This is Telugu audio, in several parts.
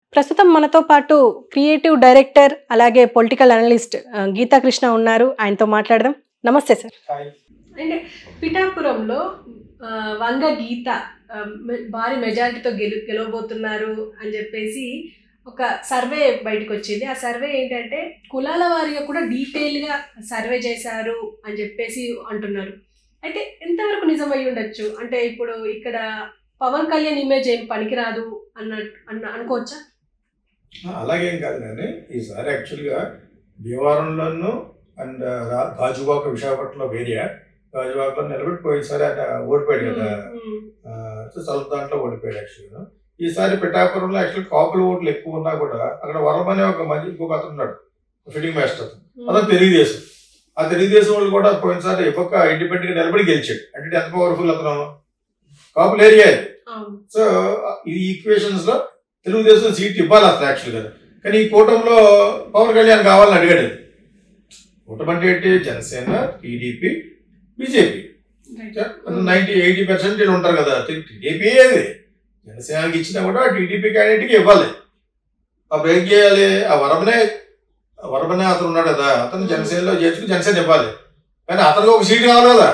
ప్రస్తుతం మనతో పాటు క్రియేటివ్ డైరెక్టర్ అలాగే పొలిటికల్ అనలిస్ట్ ఆ, గీతా కృష్ణ ఉన్నారు ఆయనతో మాట్లాడదాం నమస్తే సార్ అంటే పిఠాపురంలో ఆ, వంగ గీత ఆ, మె- భారీ మెజారిటీతో గెలు గెలవబోతున్నారు అని చెప్పేసి ఒక సర్వే బయటకు వచ్చింది ఆ సర్వే ఏంటంటే కులాల వారిగా కూడా డీటెయిల్గా సర్వే చేశారు అని చెప్పేసి అంటున్నారు అయితే ఎంతవరకు నిజమై ఉండొచ్చు అంటే ఇప్పుడు ఇక్కడ పవన్ కళ్యాణ్ ఇమేజ్ ఏం పనికిరాదు అన్నట్టు అన్న అనుకోవచ్చా అలాగేం కాదు కానీ ఈసారి యాక్చువల్గా భీమవరంలోనూ అండ్ రా- గాజువాక విశాఖపట్నంలో ఏరియా గాజువాకలో నిలబెట్టి పోయినసారి ఆయన ఓడిపోయాడు కదా ఉమ్, ఆ, సో స్వల్ప దాంట్లో ఓడిపోయాడు యాక్చువల్గా ఈసారి పిఠాపురంలో యాక్చువల్ కాపుల ఓట్లు ఎక్కువ ఉన్నా కూడా అక్కడ వరం అనే ఒక మంచి ఇంకొక అతను ఉన్నాడు ఫిట్టింగ్ మాస్టర్ అతను ఉమ్, అతను తెలుగుదేశం ఆ తెలుగుదేశం వాళ్ళు కూడా పోయినసారి ఒక్కొక్క ఇండిపెండెంట్ గా నిలబడి గెలిచాడు అంటే ఎంత పవర్ఫుల్ అతను కాపుల ఏరియా ఇది అవును. సో ఈ ఈక్వేషన్స్ లో తెలుగుదేశం సీట్ ఇవ్వాలి అసలు యాక్చువల్ గా కానీ ఈ కూటమిలో పవన్ కళ్యాణ్ కావాలని అడిగాడు ఇది. కూటమి అంటే ఏంటి Janasena TDP BJP Right. Ninety eighty percent వీళ్ళు ఉంటారు కదా టీడీపీ ఏది జనసేనకి ఇచ్చినా కూడా టీడీపీ క్యాండిడేట్కి ఇవ్వాలి అప్పుడు ఏం చేయాలి ఆ వరమనే ఆ వరమనే అతను ఉన్నాడు కదా అతను జనసేనలో చేర్చుకుని జనసేన ఇవ్వాలి కానీ అతనికి ఒక సీట్ కావాలి కదా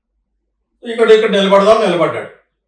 ఇక్కడ ఇక్కడ నిలబడదాం నిలబడ్డాడు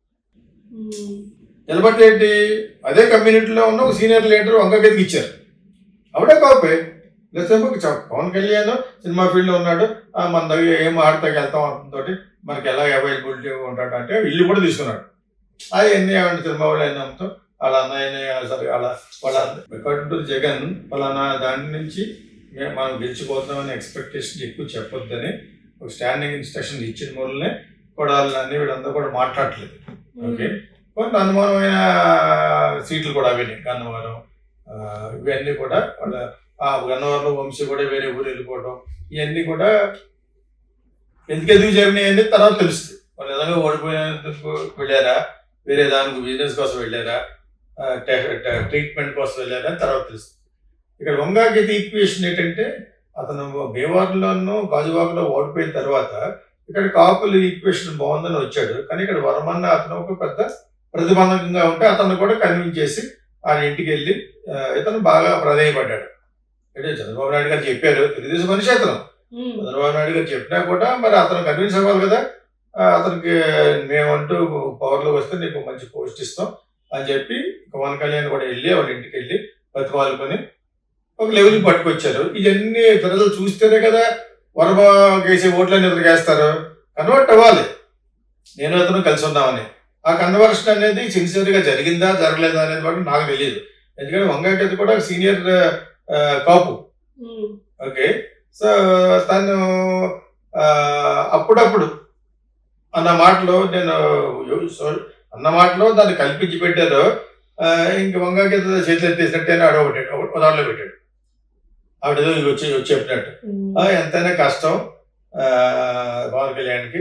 ఉమ్, నిలబట్టి ఏంటి అదే కమ్యూనిటీలో ఉన్న ఒక సీనియర్ లీడర్ వంకగతికి ఇచ్చారు ఆవిడే కాపే లేకపోతే పవన్ కళ్యాణ్ సినిమా ఫీల్డ్ లో ఉన్నాడు ఆ, మన దగ్గర ఏం ఆడతాకి వెళ్తాం అతనితోటి మనకి ఎలా అవైలబిలిటీ ఉంటాడు అంటే ఇల్లు కూడా తీసుకున్నాడు అది ఎన్ని ఏమంటే సినిమా వాళ్ళు ఎన్ని అమ్ముతాం వాళ్ళ అన్నయ్యని సరే వాళ్ళ వాళ్ళ అకార్డింగ్ టు జగన్ ఫలానా దాని నుంచి మేము మనం గెలిచిపోతామని ఎక్స్పెక్టేషన్ ఎక్కువ చెప్పొద్దని ఒక స్టాండింగ్ ఇన్స్ట్రక్షన్ ఇచ్చిన మూలనే కూడా వాళ్ళని వీళ్ళందరూ కూడా మాట్లాడట్లేదు ఓకే కొన్ని అనుమానమైన సీట్లు కూడా అవినాయి గన్నవరం ఆ, ఇవన్నీ కూడా వాళ్ళ ఆ గన్నవరం వంశీ కూడా వేరే ఊరు వెళ్ళిపోవడం ఇవన్నీ కూడా ఎందుకు ఎందుకు జరిగినాయి అనేది తర్వాత తెలుస్తుంది వాళ్ళు నిజంగా ఓడిపోయినందుకు వెళ్ళారా వేరే దానికి బిజినెస్ కోసం వెళ్ళారా ఆ, టే- టే- ట్రీట్మెంట్ కోసం వెళ్ళారా అని తర్వాత తెలుస్తుంది ఇక్కడ వంగాగతి ఈక్వేషన్ ఏంటంటే అతను భీమవరంలోనూ గాజువాకలో ఓడిపోయిన తర్వాత ఇక్కడ కాపులు ఈక్వేషన్ బాగుందని వచ్చాడు కానీ ఇక్కడ వరమన్న అతను ఒక పెద్ద ప్రతిబంధకంగా ఉంటే అతను కూడా కన్విన్స్ చేసి ఆయన ఇంటికి వెళ్ళి ఆ, ఇతను బాగా ప్రధేయపడ్డాడు అంటే చంద్రబాబు నాయుడు గారు చెప్పారు తెలుగుదేశం మనిషి అతను ఉమ్, చంద్రబాబు నాయుడు గారు చెప్పినా కూడా మరి అతను కన్విన్స్ అవ్వాలి కదా ఆ, అతనికి మేమంటూ పవర్లోకి వస్తే నీకు మంచి పోస్ట్ ఇస్తాం అని చెప్పి పవన్ కళ్యాణ్ కూడా వెళ్ళి వాళ్ళ ఇంటికి వెళ్ళి బతిమాలుకొని ఒక లెవెల్కి పట్టుకొచ్చారు ఇవన్నీ ప్రజలు చూస్తేనే కదా వరమ వేసే ఓట్లన్నీ ఇతనికి వేస్తారు కన్వర్ట్ అవ్వాలి నేను అతను కలిసి ఉన్నామని ఆ కన్వర్షన్ అనేది సిన్సియర్గా జరిగిందా జరగలేదా అనేది కూడా నాకు తెలియదు ఎందుకంటే వంగాకతి కూడా senior Kapu um, okay so తను ఆ, అప్పుడప్పుడు అన్న మాటలో నేను సో- అన్న మాటలో దాన్ని కల్పించి పెట్టారు ఆ, ఇంక వంగకి చేతులు ఎత్తేసినట్టే ఆడ ఒకటి ఉదాహరణలో పెట్టాడు ఆవిడ ఏదో వచ్చి వచ్చి చెప్పినట్టు ఉమ్, ఆ, ఎంతైనా కష్టం ఆ, పవన్ కళ్యాణ్కి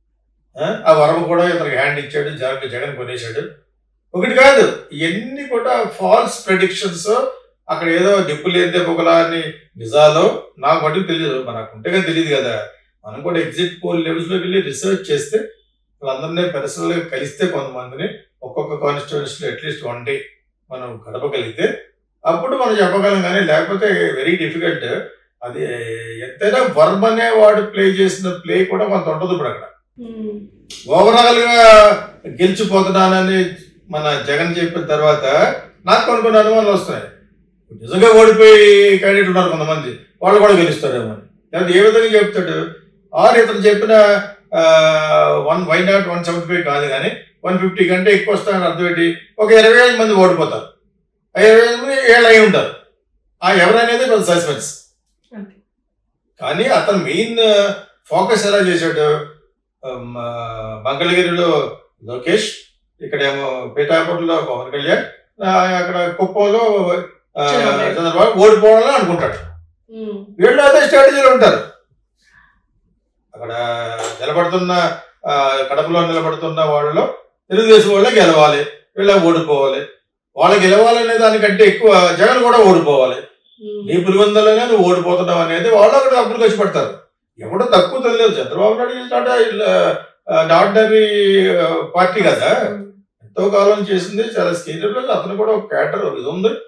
ఆ, ఆ వరం కూడా ఇతనికి హ్యాండ్ ఇచ్చాడు జగన్ జగన్ కొనేశాడు ఒకటి కాదు ఇవన్నీ కూడా ఫాల్స్ ప్రెడిక్షన్స్ అక్కడ ఏదో డిప్పు లేదే పొగలా అని నిజాలో నాకు మటుకు తెలియదు మనకు ఉంటేగా తెలియదు కదా మనం కూడా ఎగ్జిట్ పోల్ లెవెల్స్ లోకి వెళ్ళి రీసెర్చ్ చేస్తే వాళ్ళందరినీ పర్సనల్ గా కలిస్తే కొంతమందిని ఒక్కొక్క కాన్స్టిట్యూన్సీలో అట్లీస్ట్ వన్ డే మనం గడపగలిగితే అప్పుడు మనం చెప్పగలం కానీ లేకపోతే వెరీ డిఫికల్ట్ అది ఎంతైనా వర్మ అనే వాడు ప్లే చేసిన ప్లే కూడా కొంత ఉండదు ఇప్పుడు అక్కడ ఉమ్, ఓవరాల్ గా గెలిచిపోతున్నానని మన జగన్ చెప్పిన తర్వాత నాకు కొన్ని కొన్ని అనుమానాలు వస్తున్నాయి నిజంగా ఓడిపోయి క్యాండిడేట్ ఉన్నారు కొంతమంది వాళ్ళు కూడా గెలుస్తారేమో అని. లేకపోతే ఏ విధంగా చెప్తాడు ఆర్ ఇతను చెప్పిన one why not one seventy five కాదు కానీ వన్ ఫిఫ్టీ కంటే ఎక్కువ వస్తాయని అర్థం ఏంటి ఒక ఇరవై ఐదు మంది ఓడిపోతారు ఆ ఇరవై ఐదు మంది ఏళ్ళు అయి ఉంటారు ఆ ఎవరనేది కొంచెం సస్పెన్స్ అంతే. కానీ అతను మెయిన్ ఫోకస్ ఎలా చేశాడు ఉమ్, ఆ, మంగళగిరిలో లోకేష్ ఇక్కడేమో పీఠాపురంలో పవన్ కళ్యాణ్ ఆ, అక్కడ కుప్పంలో ఆ, చంద్రబాబు. చంద్రబాబు ఓడిపోవాలని అనుకుంటాడు ఉమ్, వీళ్ళు అదే స్ట్రాటజీలో ఉంటారు అక్కడ నిలబడుతున్న ఆ, కడపలో నిలబడుతున్న వాళ్ళలో తెలుగుదేశం వాళ్ళే గెలవాలి వీళ్ళ ఓడిపోవాలి వాళ్ళు గెలవాలనే దానికంటే ఎక్కువ జగన్ కూడా ఓడిపోవాలి ఉమ్, నీ పులివందలనే నువ్వు ఓడిపోతున్నావు అనేది వాళ్ళు అక్కడ డబ్బులు ఖర్చు పెడతారు ఎవడో తక్కువ తెలియదు చంద్రబాబు నాయుడు ఆర్డినరీ పార్టీ కదా ఉమ్, ఎంతో కాలం చేసింది చాలా స్కేటర్లో అతను కూడా ఒక క్యాటర్ ఇది ఉంది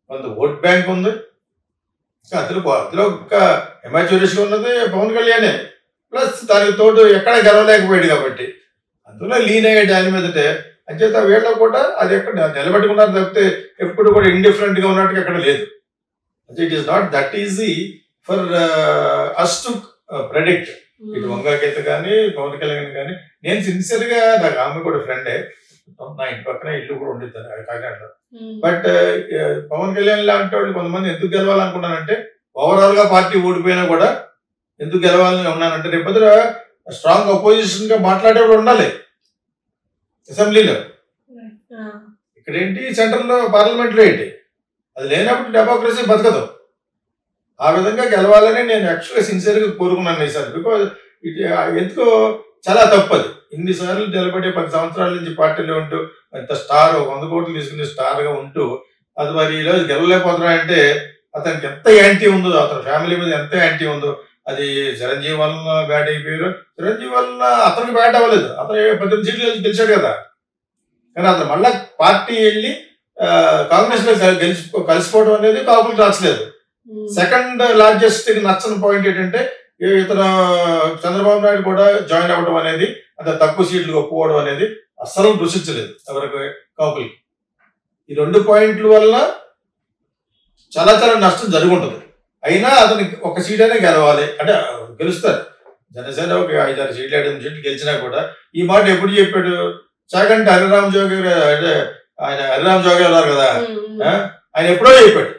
కొంత ఓట్ బ్యాంక్ ఉంది ఇంకా అందులో అందులో ఒక్క ఎమాచ్యూరిస్గా ఉన్నది పవన్ కళ్యాణే ప్లస్ దానికి తోడు ఎక్కడ గెలవలేకపోయాడు కాబట్టి అందులో లీన్ అయ్యే దాని మీదటే అంచేత వీళ్ళలో కూడా అది ఎక్కడ నిలబెట్టుకున్నారు తప్పితే ఎప్పుడు కూడా ఇండిఫరెంట్ గా ఉన్నట్టుగా ఎక్కడ లేదు it is not that easy for us to predict ఇటు వంగాకేత కానీ పవన్ కళ్యాణ్ కానీ నేను సిన్సియర్ గా నాకు ఆమె కూడా ఫ్రెండే నా ఇంటి పక్కన ఇల్లు కూడా ఉండిద్దాను కాకినాడలో బట్ పవన్ కళ్యాణ్ లాంటి వాళ్ళు కొంతమంది ఎందుకు గెలవాలనుకున్నానంటే ఓవరాల్ గా పార్టీ ఓడిపోయినా కూడా ఎందుకు గెలవాలని ఉన్నానంటే రేపొద్దున స్ట్రాంగ్ అపోజిషన్ గా మాట్లాడేవాడు ఉండాలి అసెంబ్లీలో ఇక్కడ ఏంటి సెంట్రల్ లో పార్లమెంట్ లో ఏంటి అది లేనప్పుడు డెమోక్రసీ బతకదు ఆ విధంగా గెలవాలని నేను యాక్చువల్గా సిన్సియర్ గా కోరుకున్నాను ఈసారి బికాజ్ ఇది ఎందుకో చాలా తప్పది ఇన్నిసార్లు నిలబడి పది సంవత్సరాల నుంచి పార్టీలో ఉంటూ ఎంత స్టార్ వంద కోట్లు తీసుకునే స్టార్ గా ఉంటూ అది మరి ఈరోజు గెలవలేకపోతున్నాడంటే అతనికి ఎంత యాంటీ ఉందో అతని ఫ్యామిలీ మీద ఎంత యాంటీ ఉందో అది చిరంజీవి వలన బ్యాట్ అయిపోయారు చిరంజీవి వలన అతనికి బ్యాట్ అవ్వలేదు అతను పద్దెనిమిది సీట్లు గెలిచాడు కదా కానీ అతను మళ్ళా పార్టీ వెళ్ళి ఆ, కాంగ్రెస్ లో గెలి- గెలిచి కలిసిపోవడం అనేది కాపులకు నచ్చలేదు సెకండ్ లార్జెస్ట్ నచ్చని పాయింట్ ఏంటంటే ఈ ఇతను చంద్రబాబు నాయుడు కూడా జాయిన్ అవ్వడం అనేది అంత తక్కువ సీట్లు ఒప్పుకోవడం అనేది అస్సలు రుచించలేదు ఎవరికి కాపులకి ఈ రెండు పాయింట్ల వల్ల చాలా చాలా నష్టం జరుగుంటుంది అయినా అతనికి ఒక సీట్ అయినా గెలవాలి అంటే గెలుస్తారు జనసేన ఒక ఐదారు సీట్లు ఏడు సీట్లు గెలిచినా కూడా ఈ మాట ఎప్పుడు చెప్పాడు చాగంటి హరిరామ్ జోగి గారు అంటే ఆయన హరిరామ్ జోగి ఉన్నారు కదా ఆ? ఆయన ఎప్పుడో చెప్పాడు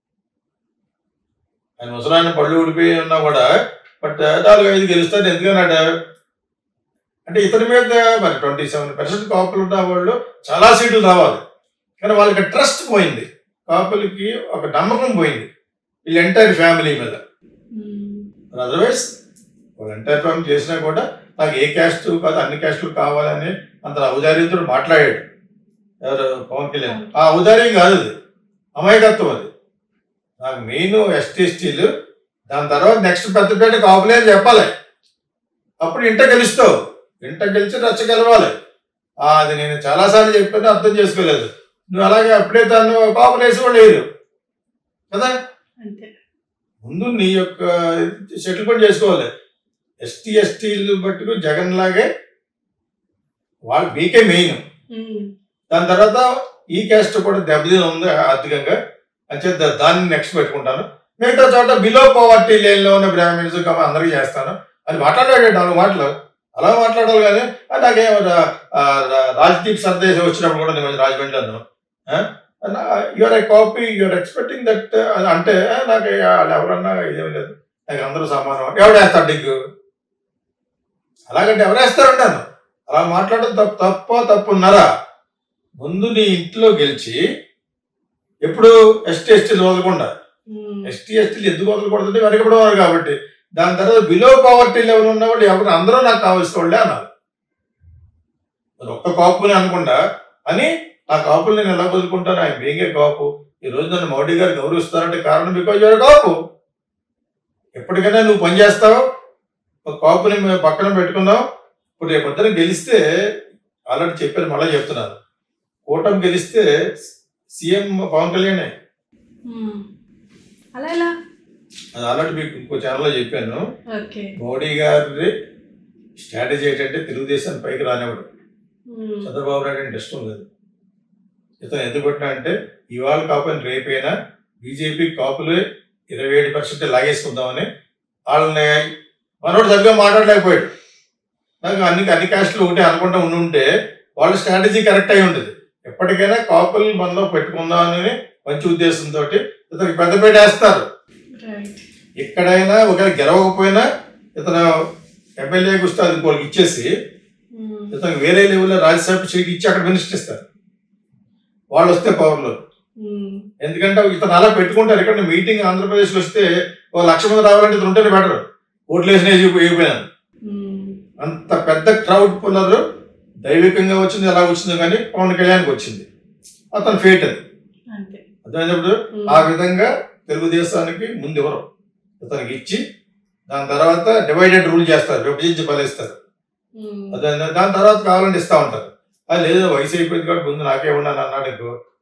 ఆయన ముసలాయన పళ్ళు ఊడిపోయి ఉన్నా కూడా బట్ నాలుగు ఐదు గెలుస్తారు ఎందుకన్నాడు అంటే ఇతని మీద మరి ట్వంటీ సెవెన్ పర్సెంట్ కాపులు ఉన్న వాళ్ళు చాలా సీట్లు రావాలి కానీ వాళ్ళకి ట్రస్ట్ పోయింది కాపులకి ఒక నమ్మకం పోయింది వీళ్ళ ఎంటైర్ ఫ్యామిలీ మీద అదర్వైజ్ వాళ్ళు ఎంటైర్ ఫ్యామిలీ చేసినా కూడా నాకు ఏ క్యాస్ట్ కాదు అన్ని క్యాస్టులు కావాలని అంత ఔదార్యంతో మాట్లాడాడు ఎవరు పవన్ కళ్యాణ్ ఆ ఔదార్యం కాదు అది అమాయకత్వం అది నాకు మెయిన్ ఎస్టీ ఎస్టీలు దాని తర్వాత నెక్స్ట్ పెద్దపేట కాపులే అని చెప్పాలి అప్పుడు ఇంట గెలుస్తావు ఇంట గెలిచి రచ్చ గెలవాలి ఆ, అది నేను చాలాసార్లు చెప్పాను అర్థం చేసుకోలేదు నువ్వు అలాగే అప్పుడే తను కాపులు వేసి వాళ్ళు లేరు కదా అంతే ముందు నీ యొక్క సెటిల్మెంట్ చేసుకోవాలి ఎస్టీ ఎస్టీలు బట్టుకు జగన్ లాగే వాళ్ళు మీకే మెయిన్ దాని తర్వాత ఈ క్యాస్ట్ కూడా దెబ్బతిని ఉంది ఆర్థికంగా అంచేత దా- దాన్ని నెక్స్ట్ పెట్టుకుంటాను మిగతా చోట బిలో పవర్టీ లైన్లో ఉన్న బ్రాహ్మిన్స్ కమ అందరికీ చేస్తాను అని మాట్లాడాడు నాలుగు మాటలు అలా మాట్లాడాలి కానీ ఆ, నాకేం రా- ఆ, రా- రాజ్దీప్ సందేశ్ వచ్చినప్పుడు కూడా నేను రాజమండ్రిలో your I copy your expecting that అంటే ఆ, నాకు వాళ్ళు ఎవరన్నా ఇదేం లేదు నాకు అందరూ సమానం ఎవడేస్తాడు నీకు అలాగంటే ఎవరేస్తారంటాను అలా మాట్లాడడం తప్పు తప్ప తప్పున్నారా ముందు నీ ఇంట్లో గెలిచి ఎప్పుడు ఎస్టీ ఎస్టీలు వదలకుండా ఎస్టీ ఎస్టీలు ఎందుకు వదలకూడదంటే వెనకబడేవారు కాబట్టి దాని తర్వాత బిలో పవర్టీ లెవెల్ ఉన్న వాళ్ళు ఎవరు అందరూ నాకు కావాల్సిన వాళ్ళే అన్నారు మరి ఒక్క కాపుని అనుకుంటా అని ఆ కాపులు నేను ఎలా వదులుకుంటాను ఆయన బేగే కాపు ఈ రోజు నన్ను మోడీ గారు గౌరవిస్తారంటే కారణం బికాజ్ యువర్ కాపు ఎప్పటికైనా నువ్వు పని చేస్తావు ఒక కాపుని మేము పక్కన పెట్టుకున్నావు ఇప్పుడు రేపు పొద్దున గెలిస్తే ఆల్రెడీ చెప్పాను మళ్ళీ చెప్తున్నాను కూటమి గెలిస్తే సీఎం పవన్ కళ్యాణ్ అలా ఎలా అది ఆల్రెడీ మీకు ఇంకో ఛానల్లో చెప్పాను ఓకే మోడీ గారి స్ట్రాటజీ ఏంటంటే తెలుగుదేశం పైకి రానివ్వడు చంద్రబాబు నాయుడు అంటే ఇష్టం లేదు ఇతను ఎందుకు పెట్టినా అంటే ఇవాళ కాపుని రేపైనా బీజేపీ కాపులు ఇరవై ఏడు పర్సెంట్ లాగేసుకుందామని వాళ్ళని మనోడు సరిగ్గా మాట్లాడలేకపోయాడు నాకు అన్ని అన్ని క్యాస్టులు ఒకటే అనుకుంటా ఉండి ఉంటే వాళ్ళ స్ట్రాటజీ కరెక్ట్ అయి ఉంటుంది ఎప్పటికైనా కాపులు మనలో పెట్టుకుందామని మంచి ఉద్దేశంతో ఇతనికి పెద్దపేట వేస్తారు రైట్ ఎక్కడైనా ఒకవేళ గెలవకపోయినా ఇతను ఎమ్మెల్యేకి వస్తే అది ఇంకోళ్ళకి ఇచ్చేసి ఇతనికి వేరే లెవెల్లో రాజ్యసభ సీట్ ఇచ్చి అక్కడ మినిస్టర్ ఇస్తారు వాళ్ళు వస్తే పవర్లో ఎందుకంటే ఇతను అలా పెట్టుకుంటారు ఇక్కడ మీటింగ్ ఆంధ్రప్రదేశ్లో వస్తే ఓ లక్ష మంది రావాలంటే ఇతను ఉంటేనే బెటర్ ఓట్లు వేసిన అయిపోయినాను అంత పెద్ద క్రౌడ్ పుల్లర్ దైవికంగా వచ్చింది ఎలా వచ్చిందో కానీ పవన్ కళ్యాణ్కి వచ్చింది అతను ఫేట్ అది అంతే అర్థమైనప్పుడు ఆ విధంగా తెలుగుదేశానికి ముందు ఎవరు ఇతనికి ఇచ్చి దాని తర్వాత డివైడెడ్ రూల్ చేస్తారు విభజించి బలిస్తారు అదే దాని తర్వాత కావాలంటే ఇస్తా ఉంటారు అది లేదు వయసు అయిపోయింది కాబట్టి ముందు నాకే ఉన్నాను అన్నాడు ఇంకో